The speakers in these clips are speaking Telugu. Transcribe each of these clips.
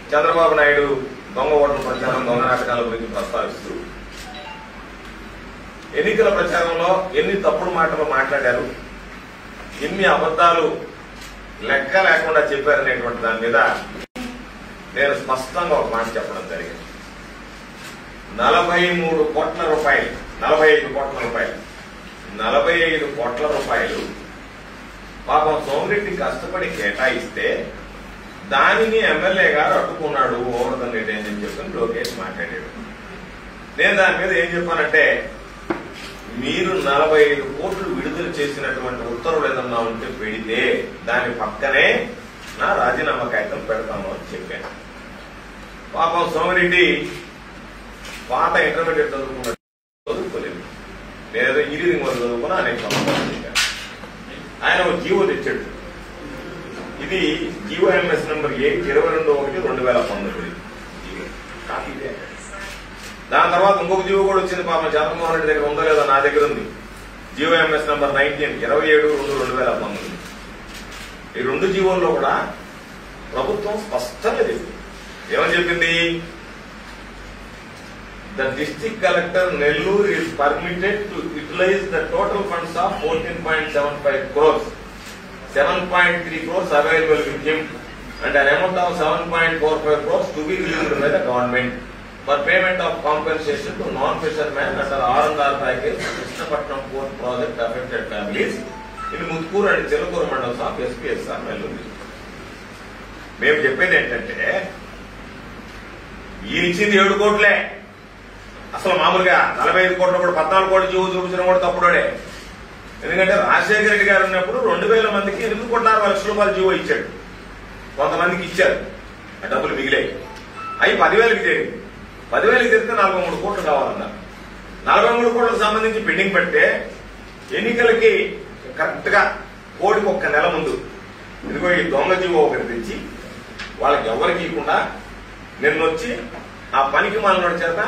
చంద్రబాబు నాయుడు దొంగ ఓట్ల ప్రచారం దొంగ నాటకాల గురించి ప్రస్తావిస్తూ ఎన్నికల ప్రచారంలో ఎన్ని తప్పుడు మాటలు మాట్లాడారు ఎన్ని అబద్ధాలు లెక్క లేకుండా చెప్పారనేటువంటి దాని మీద నేను స్పష్టంగా ఒక మాట చెప్పడం జరిగింది నలభై మూడు కోట్ల రూపాయలు నలభై ఐదు కోట్ల రూపాయలు నలభై ఐదు కోట్ల రూపాయలు పాపం సోమిరెడ్డి కష్టపడి కేటాయిస్తే దానిని ఎమ్మెల్యే గారు అడ్డుకున్నాడు ఓవర్ధన్ రెడ్డి అని చెప్పి లోకేష్ మాట్లాడాడు నేను దాని మీద ఏం చెప్పానంటే మీరు నలభై ఐదు కోట్లు విడుదల చేసినటువంటి ఉత్తర్వులు ఏదన్నా ఉంటే పెడితే దాని పక్కనే నా రాజీనామా కాగితం పెడతాము అని చెప్పాను పాపం సోమిరెడ్డి పాత ఇంటర్మీడియట్ చదువుకున్న చదువుకోలేదు లేదా ఇంజనీరింగ్ వరకు చదువుకున్నా అనేక సంవత్సరాలు చేశాను ఆయన ఒక జీవో తెచ్చాడు ఇది జీవో ఎంఎస్ నెంబర్ ఎయిట్ ఇరవై రెండు ఒకటి రెండు వేల పంతొమ్మిది జీవో. కాపీ ఇదే. దాని తర్వాత ఇంకొక జీవో కూడా వచ్చింది పాపం చంద్రమోహన్ రెడ్డి దగ్గర ఉందో లేదో నా దగ్గర ఉంది జీవో ఎంఎస్ నెంబర్ నైన్టీన్ ఇరవై ఏడు రెండు రెండు వేల పంతొమ్మిది ఈ రెండు జీవోల్లో కూడా ప్రభుత్వం స్పష్టంగా చెప్పింది ఏమని చెప్పింది the district collector Nellore is permitted to utilize the total funds of 14.75 crores. 7.3 crores available with him and an amount of 7.45 crores to be released by the government for payment of compensation to non-fishermen under R&R package Krishnapatnam Port project affected families in Mudkuru and Chilukuru mandals of SPSR Nellore మేము చెప్పేది ఏంటంటే ఈయన ఇచ్చింది ఏడు కోట్లే అసలు మామూలుగా నలభై ఐదు కోట్ల కూడా పద్నాలుగు కోట్లు జీవో చూపించడం కూడా తప్పుడే ఎందుకంటే రాజశేఖర రెడ్డి గారు ఉన్నప్పుడు రెండు వేల మందికి ఎనిమిది కోట్ల అరవై లక్షల రూపాయలు జీవో ఇచ్చాడు కొంతమందికి ఇచ్చారు ఆ డబ్బులు మిగిలాయి అవి పదివేలకి చేరింది పదివేలకి చేరితే నలభై మూడు కోట్లు కావాలన్నారు నలభై మూడు కోట్లకు సంబంధించి పెండింగ్ పెడితే ఎన్నికలకి కరెక్ట్ గా కోడికి ఒక్క నెల ముందు ఇదిగో ఈ దొంగ జీవో ఒకటి తెచ్చి వాళ్ళకి ఎవరికి ఇవ్వకుండా నిన్నొచ్చి ఆ పనికి మాలినోడి చేత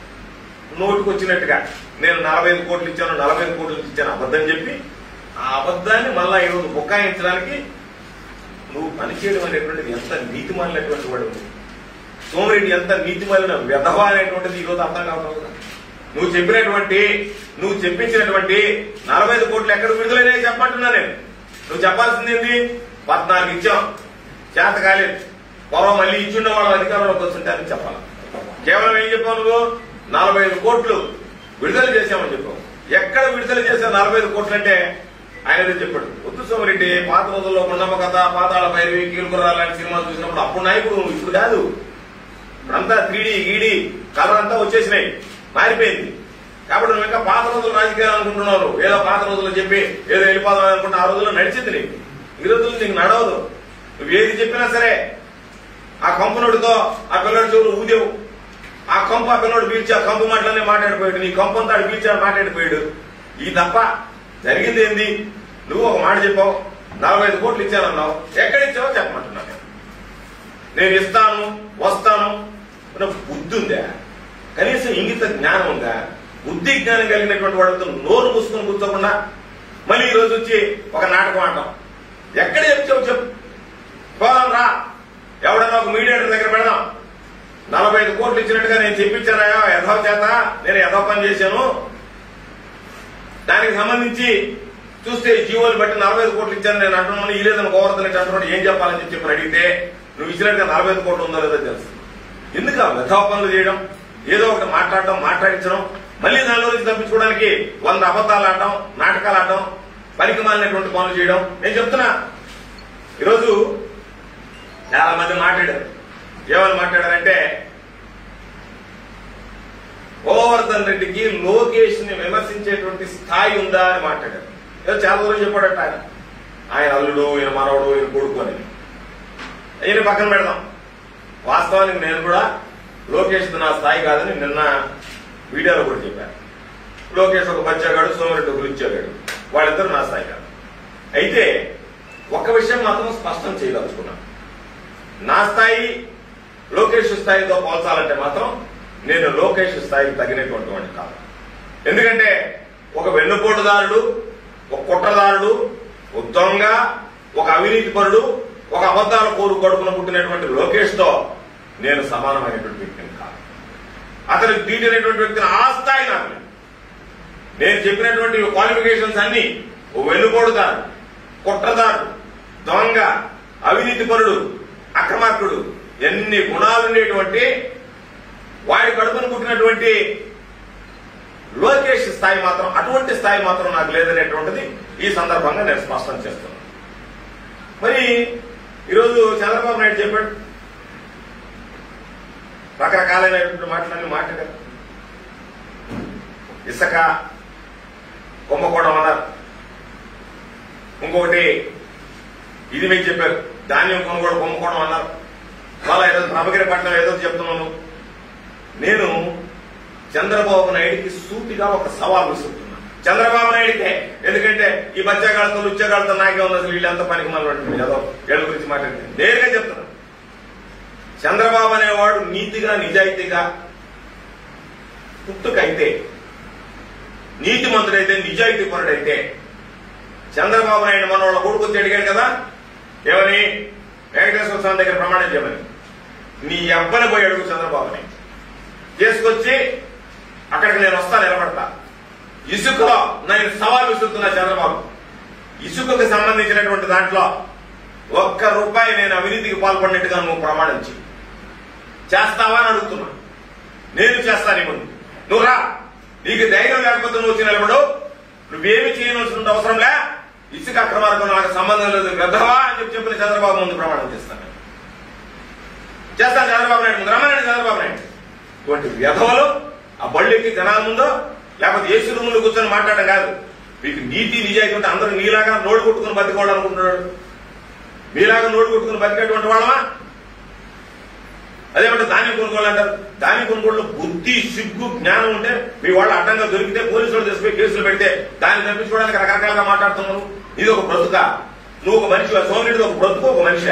నోటికి వచ్చినట్టుగా నేను నలభై ఐదు కోట్లు ఇచ్చాను నలభై ఐదు కోట్లు ఇచ్చాను అబద్ధం చెప్పి ఆ అబద్ధాన్ని మళ్ళా ఈరోజు బుక్కాయించడానికి నువ్వు పనిచేయడం అనేటువంటిది ఎంత నీతి మాలినటువంటి వాడు సోమిరెడ్డి ఎంత నీతి మాలిన వ్యధవ అనేటువంటిది ఈరోజు అర్థం కావడం కదా నువ్వు చెప్పినటువంటి నువ్వు చెప్పించినటువంటి నలభై ఐదు కోట్లు ఎక్కడ విడుదలైనా చెప్పమంటున్నా నేను నువ్వు చెప్పాల్సింది ఏంటి పద్నాలుగు ఇచ్చాం చేత కాలేదు పొరవ మళ్ళీ ఇచ్చుండే వాళ్ళ అధికారంలోకి వస్తుంటే అని చెప్పాలి కేవలం ఏం చెప్పావు నువ్వు నలభై ఐదు కోట్లు విడుదల చేశామని చెప్పావు ఎక్కడ విడుదల చేసే నలభై ఐదు కోట్లు అంటే ఆయన ఏదో చెప్పాడు వద్దు సోమరెడ్డి పాత రోజుల్లో గుండమ్మ కథ పాతాళ భైరవి కీలుకుర్రా లాంటి సినిమాలు చూసినప్పుడు అప్పుడు నాయకుడు నువ్వు, ఇప్పుడు కాదు ఇప్పుడంతా త్రీడీ గీడి కలర్ అంతా వచ్చేసినాయి మారిపోయింది కాబట్టి నువ్వు ఇంకా పాత రోజులు రాజకీయాలు అనుకుంటున్నావు నువ్వు. ఏదో పాత రోజుల్లో చెప్పి ఏదో వెళ్ళిపోదాం అనుకుంటే ఆ రోజుల్లో నడిచింది నీకు ఈ రోజుల్లో నీకు నడవదు నువ్వు ఏది చెప్పినా సరే ఆ కంపనుడితో ఆ పిల్లడి చెవులు ఊదేవు ఆ కంపు ఆ పిల్లడు పీల్చి ఆ కంపు మాటలనే మాట్లాడిపోయాడు నీ కంపు అంతా ఆడు పీల్చాడు మాట్లాడిపోయాడు ఈ తప్ప జరిగింది ఏంది నువ్వు ఒక మాట చెప్పావు నలభై ఐదు కోట్లు ఇచ్చానన్నావు ఎక్కడ ఇచ్చావో చెప్పమంటున్నాను నేను. నేను ఇస్తాను వస్తాను అన్న బుద్ధి ఉందా కనీసం ఇంగిత జ్ఞానం ఉందా బుద్ధి జ్ఞానం కలిగినటువంటి వాళ్ళతో నోరు మూసుకొని కూర్చోకుండా మళ్ళీ ఈ రోజు వచ్చి ఒక నాటకం ఆడటం ఎక్కడ చెప్తావు చెప్పు పోదాం రా ఎవడన్నా ఒక మీడియేటర్ దగ్గర పెడదాం నలభై ఐదు కోట్లు ఇచ్చినట్టుగా నేను చెప్పించానా యథవ చేత నేను యథవ పని చేశాను దానికి సంబంధించి చూస్తే ఈ జీవోలు బట్టి నలభై ఐదు కోట్లు ఇచ్చాను నేను అంటున్నాను ఈ లేదని గోవర్ధన్ రెడ్డి అంటున్నాడు ఏం చెప్పాలని చెప్పి చెప్పి అడిగితే నువ్వు ఇచ్చినట్టుగా నలభై ఐదు కోట్లు ఉందో లేదో తెలుసు ఎందుకు ఆ వ్యథవ పనులు చేయడం ఏదో ఒకటి మాట్లాడడం మాట్లాడించడం మళ్ళీ దానిలో నుంచి తప్పించుకోవడానికి వంద అబద్ధాలు ఆడడం నాటకాలు ఆడడం పనికి మాలినటువంటి పనులు చేయడం నేను చెప్తున్నా ఈరోజు చాలా మంది మాట్లాడారు ఏమని మాట్లాడారంటే గోవర్ధన్ రెడ్డికి లోకేష్ ని విమర్శించేటువంటి స్థాయి ఉందా అని మాట్లాడారు ఏదో చాలా దూరం చెప్పాడట ఆయన ఆయన అల్లుడు ఈయన మనవడు ఈయన కొడుకు అని ఈయన పక్కన పెడదాం వాస్తవానికి నేను కూడా లోకేష్ నా స్థాయి కాదని నిన్న వీడియోలో కూడా చెప్పాను లోకేష్ ఒక బచ్చాగాడు సోమిరెడ్డి ఒక రుచాగాడు వాళ్ళిద్దరు నా స్థాయి కాదు అయితే ఒక్క విషయం మాత్రం స్పష్టం చేయదలుచుకున్నాను నా స్థాయి లోకేష్ స్థాయితో పోల్చాలంటే మాత్రం నేను లోకేష్ స్థాయికి తగినటువంటి వాడిని కాదు ఎందుకంటే ఒక వెన్నుపోటుదారుడు ఒక కుట్రదారుడు ఒక దొంగ ఒక అవినీతి పరుడు ఒక అబద్ధాల కోరు కొడుకున పుట్టినటువంటి లోకేష్ తో నేను సమానమైనటువంటి వ్యక్తిని కాదు అతనికి తీటైనటువంటి వ్యక్తిని ఆ స్థాయి నాకు లేదు. నేను చెప్పినటువంటి క్వాలిఫికేషన్స్ అన్ని ఓ వెన్నుపోడుదారు కుట్రదారు దొంగ అవినీతి పరుడు అక్రమార్కుడు ఎన్ని గుణాలుండేటువంటి వాడి కడుపును పుట్టినటువంటి లోకేష్ స్థాయి మాత్రం అటువంటి స్థాయి మాత్రం నాకు లేదనేటువంటిది ఈ సందర్భంగా నేను స్పష్టం చేస్తున్నాను మరి ఈరోజు చంద్రబాబు నాయుడు చెప్పాడు రకరకాలైనటువంటి మాటలన్నీ మాట్లాడారు ఇసుక కుంభకోణం అన్నారు ఇంకొకటి ఇది మీకు చెప్పారు ధాన్యం కొనుగోలు కుంభకోణం అన్నారు వాళ్ళ ఏదో ప్రభగిరి పట్నం ఏదో చెప్తున్నాను నేను చంద్రబాబు నాయుడికి సూటిగా ఒక సవాల్ విసురుతున్నా చంద్రబాబు నాయుడికే ఎందుకంటే ఈ బచ్చాగాళ్ళతో లుచ్చగాళ్ళతో నాయకే ఉన్న అసలు వీళ్ళంతా పనికి మనటువంటి ఏదో వీళ్ళ గురించి మాట్లాడితే నేరుగా చెప్తున్నా చంద్రబాబు అనేవాడు నీతిగా నిజాయితీగా పుట్టుకైతే నీతిమంతుడైతే నిజాయితీ పరుడైతే చంద్రబాబు నాయుడు మన వాళ్ళ కొడుకు వచ్చి అడిగాడు కదా ఏమని వెంకటేశ్వర స్వామి దగ్గర ప్రమాణం చేయమని నీ అబ్బని పోయి అడుగు చంద్రబాబుని చేసుకొచ్చి అక్కడికి నేను వస్తా నిలబడతా ఇసుకలో నేను సవాల్ విసురుతున్నా చంద్రబాబు ఇసుకకు సంబంధించినటువంటి దాంట్లో ఒక్క రూపాయి నేను అవినీతికి పాల్పడినట్టుగా నువ్వు ప్రమాణం చేయి చేస్తావా అని అడుగుతున్నా నేను చేస్తాను ఈ ముందు నువ్వు రా నీకు ధైర్యం లేకపోతే నువ్వు వచ్చి నిలబడు నువ్వేమి చేయవలసిన అవసరంలే ఇసుక అక్రమార్గం నాకు సంబంధం లేదు గద్దవా అని చెప్పి చెప్పిన చంద్రబాబు ముందు ప్రమాణం చేస్తాను చేస్తాను చంద్రబాబు నాయుడు ముందు రమ్మనండి చంద్రబాబు నాయుడు ఇటువంటి వ్యధవలు ఆ బళ్ళెక్కి జనాల ముందో లేకపోతే ఏసు రూములు కూర్చొని మాట్లాడడం కాదు మీకు నీతి నిజాయితీ ఉంటే అందరూ నీలాగా నోడు కొట్టుకుని బతికోవాలనుకుంటున్నాడు మీలాగా నోడు కొట్టుకుని బతికేటువంటి వాళ్ళమా అదేమంటే దాని కొనుగోలు అంటారు దాని కొనుగోలు బుద్ధి సిగ్గు జ్ఞానం ఉంటే మీ వాళ్ళు అడ్డంగా దొరికితే పోలీసులు తెచ్చిపోయి కేసులు పెడితే దాన్ని తప్పించుకోవడానికి రకరకాలుగా మాట్లాడుతున్నారు ఇది ఒక బ్రతుక నువ్వు ఒక మనిషి సోమిరెడ్డి ఒక బ్రతుకు ఒక మనిషి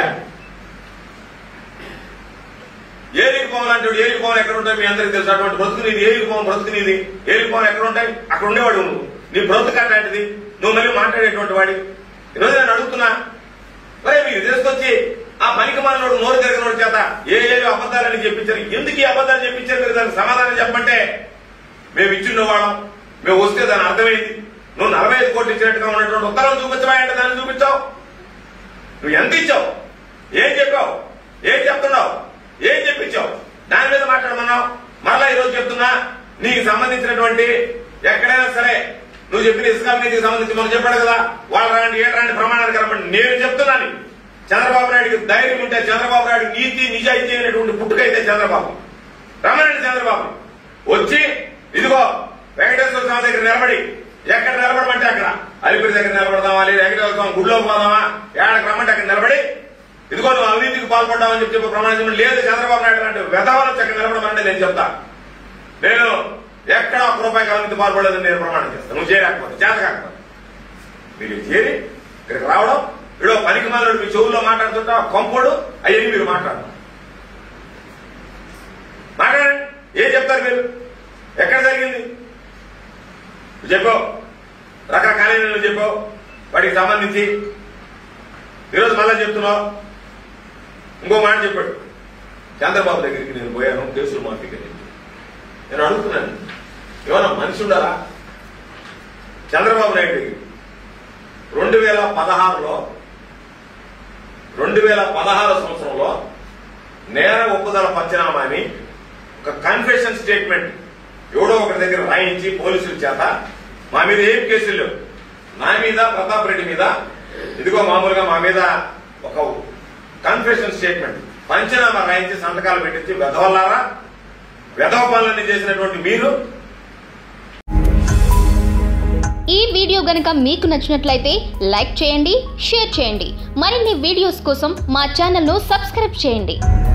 ఏలికి పోవాలంటే ఏలికి పోవాలి ఎక్కడ ఉంటాయి మీ అందరికి తెలుసు అటువంటి బ్రతుకు నీది ఏలికి పోవాలి బ్రతుకు నీది ఏలికి పోవాలి ఎక్కడ ఉంటాయి అక్కడ ఉండేవాడు నువ్వు నీ బ్రతుకు అట్లాంటిది నువ్వు మళ్ళీ మాట్లాడేటువంటి వాడి ఈరోజు నేను అడుగుతున్నా మరి మీరు తీసుకొచ్చి ఆ పనికి మాలినోడు నోరు తిరగనోడు చేత ఏ ఏ అబద్ధాలని చెప్పించారు ఎందుకు ఈ అబద్ధాలు చెప్పించారు మీరు దానికి సమాధానం చెప్పంటే మేము ఇచ్చిన వాళ్ళం మేము వస్తే దాని అర్థమైంది నువ్వు నలభై ఐదు కోట్లు ఇచ్చినట్టుగా ఉన్నటువంటి ఉత్తరం చూపించవా అంటే దాన్ని చూపించావు నువ్వు ఎంత ఇచ్చావు ఏం చెప్పావు ఏం చెప్తున్నావు ఏం చెప్పించావు దాని మీద మాట్లాడమన్నావు మరలా ఈరోజు చెప్తున్నా నీకు సంబంధించినటువంటి ఎక్కడైనా సరే నువ్వు చెప్పిన ఇసుక అవినీతికి సంబంధించి మనం చెప్పాడు కదా వాళ్ళు రాండి ఏ రాండి ప్రమాణాలు కలపండి నేను చెప్తున్నాను చంద్రబాబు నాయుడికి ధైర్యం ఉంటే చంద్రబాబు నాయుడు నీతి నిజాయితీ అయినటువంటి పుట్టుకైతే చంద్రబాబు రమ్మనండి చంద్రబాబు వచ్చి ఇదిగో వెంకటేశ్వర స్వామి దగ్గర నిలబడి ఎక్కడ నిలబడమంటే అక్కడ అలిపిరి దగ్గర నిలబడదామా లేదా వెంకటేశ్వర స్వామి గుడిలోకి పోదామా ఏడకి రమ్మంటే అక్కడ నిలబడి ఇదిగో నువ్వు అవినీతికి పాల్పడ్డావని చెప్పి చెప్పి ప్రమాణం చేయమని లేదు చంద్రబాబు నాయుడు అంటే వెధవల చక్కర నిలబడమంటే నేను చెప్తా నేను ఎక్కడ ఒక్క రూపాయికి అవినీతి పాల్పడలేదని నేను ప్రమాణం చేస్తాను నువ్వు చేయలేకపోతే చేత కాకపోతే మీరు చేరి ఇక్కడికి రావడం ఇడో పనికి మాలను మీ చెవుల్లో మాట్లాడుతుంటా కొంపడు అవన్నీ మీరు మాట్లాడడం మాట్లాడండి ఏం చెప్తారు మీరు ఎక్కడ జరిగింది నువ్వు చెప్పావు రకరకాలైన నువ్వు చెప్పావు వాటికి సంబంధించి ఈరోజు మళ్ళా చెప్తున్నావు ఇంకో మాట చెప్పాడు చంద్రబాబు దగ్గరికి నేను పోయాను కేసులు మాఫీకి అని. నేను అడుగుతున్నాను ఏమన్నా మనిషి ఉండాలా చంద్రబాబు నాయుడు దగ్గరికి రెండు వేల పదహారులో రెండు వేల పదహారు సంవత్సరంలో నేర ఒప్పుదల పంచనామాని ఒక కన్ఫెషన్ స్టేట్మెంట్ ఎవడో ఒకరి దగ్గర రాయించి పోలీసుల చేత మా మీద ఏం కేసులు లేవు నా మీద ప్రతాప్ రెడ్డి మీద ఇదిగో మామూలుగా మా మీద ఒక కన్ఫెషన్ స్టేట్మెంట్ పంచనామా రాయించి సంతకాలు పెట్టించి వెధవల్లారా వెధవ పనులన్నీ చేసినటువంటి మీరు ఈ వీడియో గనుక మీకు నచ్చినట్లయితే లైక్ చేయండి షేర్ చేయండి మరిన్ని వీడియోస్ కోసం మా ఛానల్ను సబ్స్క్రైబ్ చేయండి